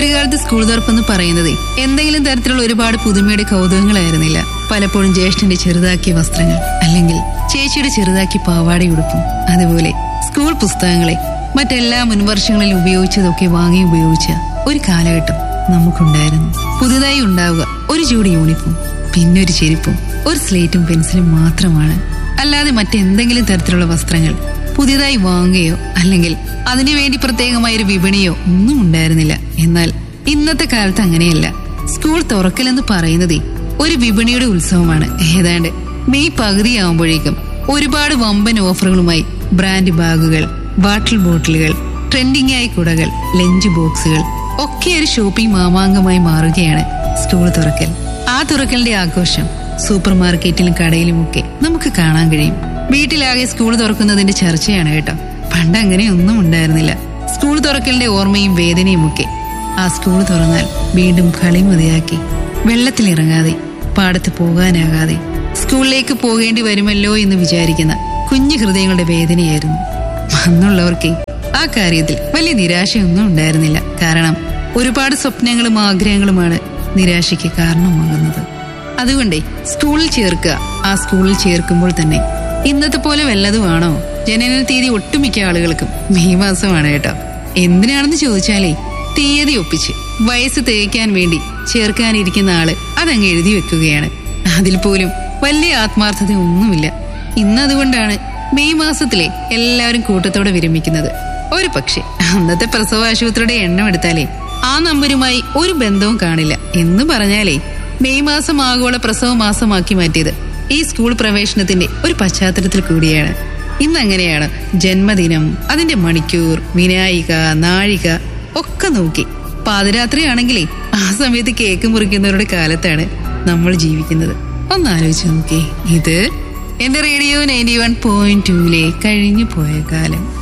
കുട്ടിക്കാലത്ത് സ്കൂൾ തുറപ്പെന്ന് പറയുന്നത് എന്തെങ്കിലും തരത്തിലുള്ള ഒരുപാട് പുതുമയുടെ കൗതുകങ്ങളായിരുന്നില്ല പലപ്പോഴും ജ്യേഷ്ഠന്റെ ചെറുതാക്കിയ വസ്ത്രങ്ങൾ അല്ലെങ്കിൽ ചേച്ചിയുടെ ചെറുതാക്കിയ പാവാടയുടുപ്പും അതുപോലെ സ്കൂൾ പുസ്തകങ്ങളെ മറ്റെല്ലാ മുൻവർഷങ്ങളിൽ ഉപയോഗിച്ചതൊക്കെ വാങ്ങി ഉപയോഗിച്ച ഒരു കാലഘട്ടം നമുക്കുണ്ടായിരുന്നു പുതുതായി ഉണ്ടാവുക ഒരു ജോഡി യൂണിഫോം പിന്നെ ഒരു ചെരുപ്പും ഒരു സ്ലേറ്റും പെൻസിലും മാത്രമാണ് അല്ലാതെ മറ്റെന്തെങ്കിലും തരത്തിലുള്ള വസ്ത്രങ്ങൾ പുതിയതായി വാങ്ങുകയോ അല്ലെങ്കിൽ അതിനുവേണ്ടി പ്രത്യേകമായ ഒരു വിപണിയോ ഒന്നും ഉണ്ടായിരുന്നില്ല എന്നാൽ ഇന്നത്തെ കാലത്ത് അങ്ങനെയല്ല സ്കൂൾ തുറക്കലെന്ന് പറയുന്നതേ ഒരു വിപണിയുടെ ഉത്സവമാണ് ഏതാണ്ട് മെയ് പകുതിയാവുമ്പോഴേക്കും ഒരുപാട് വമ്പൻ ഓഫറുകളുമായി ബ്രാൻഡ് ബാഗുകൾ വാട്ടർ ബോട്ടിലുകൾ ട്രെൻഡിംഗ് ആയ കുടകൾ ലഞ്ച് ബോക്സുകൾ ഒക്കെ ഒരു ഷോപ്പിംഗ് മാമാങ്കമായി മാറുകയാണ് സ്കൂൾ തുറക്കൽ ആ തുറക്കലിന്റെ ആഘോഷം സൂപ്പർ മാർക്കറ്റിലും കടയിലുമൊക്കെ നമുക്ക് കാണാൻ കഴിയും വീട്ടിലാകെ സ്കൂൾ തുറക്കുന്നതിന്റെ ചർച്ചയാണ് കേട്ടോ പണ്ട് അങ്ങനെയൊന്നും ഉണ്ടായിരുന്നില്ല സ്കൂൾ തുറക്കലിന്റെ ഓർമ്മയും വേദനയും ഒക്കെ ആ സ്കൂൾ തുറന്നാൽ വീണ്ടും കളി മതിയാക്കി വെള്ളത്തിലിറങ്ങാതെ പാടത്ത് പോകാനാകാതെ സ്കൂളിലേക്ക് പോകേണ്ടി വരുമല്ലോ എന്ന് വിചാരിക്കുന്ന കുഞ്ഞു ഹൃദയങ്ങളുടെ വേദനയായിരുന്നു അന്നുള്ളവർക്ക് ആ കാര്യത്തിൽ വലിയ നിരാശയൊന്നും ഉണ്ടായിരുന്നില്ല കാരണം ഒരുപാട് സ്വപ്നങ്ങളും ആഗ്രഹങ്ങളുമാണ് നിരാശയ്ക്ക് കാരണമാകുന്നത് അതുകൊണ്ടേ സ്കൂളിൽ ചേർക്കുക ആ സ്കൂളിൽ ചേർക്കുമ്പോൾ തന്നെ ഇന്നത്തെ പോലെ വല്ലതുമാണോ ജനന തീയതി ഒട്ടുമിക്ക ആളുകൾക്കും മെയ് മാസമാണ് കേട്ടോ എന്തിനാണെന്ന് ചോദിച്ചാലേ തീയതി ഒപ്പിച്ച് വയസ്സ് തേക്കാൻ വേണ്ടി ചേർക്കാനിരിക്കുന്ന ആള് അതങ്ങ് എഴുതി വെക്കുകയാണ് അതിൽ പോലും വലിയ ആത്മാർത്ഥത ഒന്നുമില്ല ഇന്ന് അതുകൊണ്ടാണ് മെയ് മാസത്തിലെ എല്ലാവരും കൂട്ടത്തോടെ വിരമിക്കുന്നത് ഒരു പക്ഷേ അന്നത്തെ പ്രസവ ആശുപത്രിയുടെ എണ്ണം എടുത്താലേ ആ നമ്പരുമായി ഒരു ബന്ധവും കാണില്ല എന്ന് പറഞ്ഞാലേ മെയ് മാസം ആഗോള പ്രസവ മാസമാക്കി മാറ്റിയത് ഈ സ്കൂൾ പ്രവേശനത്തിന്റെ ഒരു പശ്ചാത്തലത്തിൽ കൂടിയാണ് ഇന്ന് അങ്ങനെയാണ് ജന്മദിനം അതിന്റെ മണിക്കൂർ വിനായിക നാഴിക ഒക്കെ നോക്കി പാതിരാത്രിയാണെങ്കിലേ ആ സമയത്ത് കേക്ക് മുറിക്കുന്നവരുടെ കാലത്താണ് നമ്മൾ ജീവിക്കുന്നത് ഒന്ന് ആലോചിച്ച് നോക്കിയേ ഇത് എന്റെ റേഡിയോ നയൻറ്റി വൺ പോയിന്റ് ടൂലെ കഴിഞ്ഞു പോയ കാലം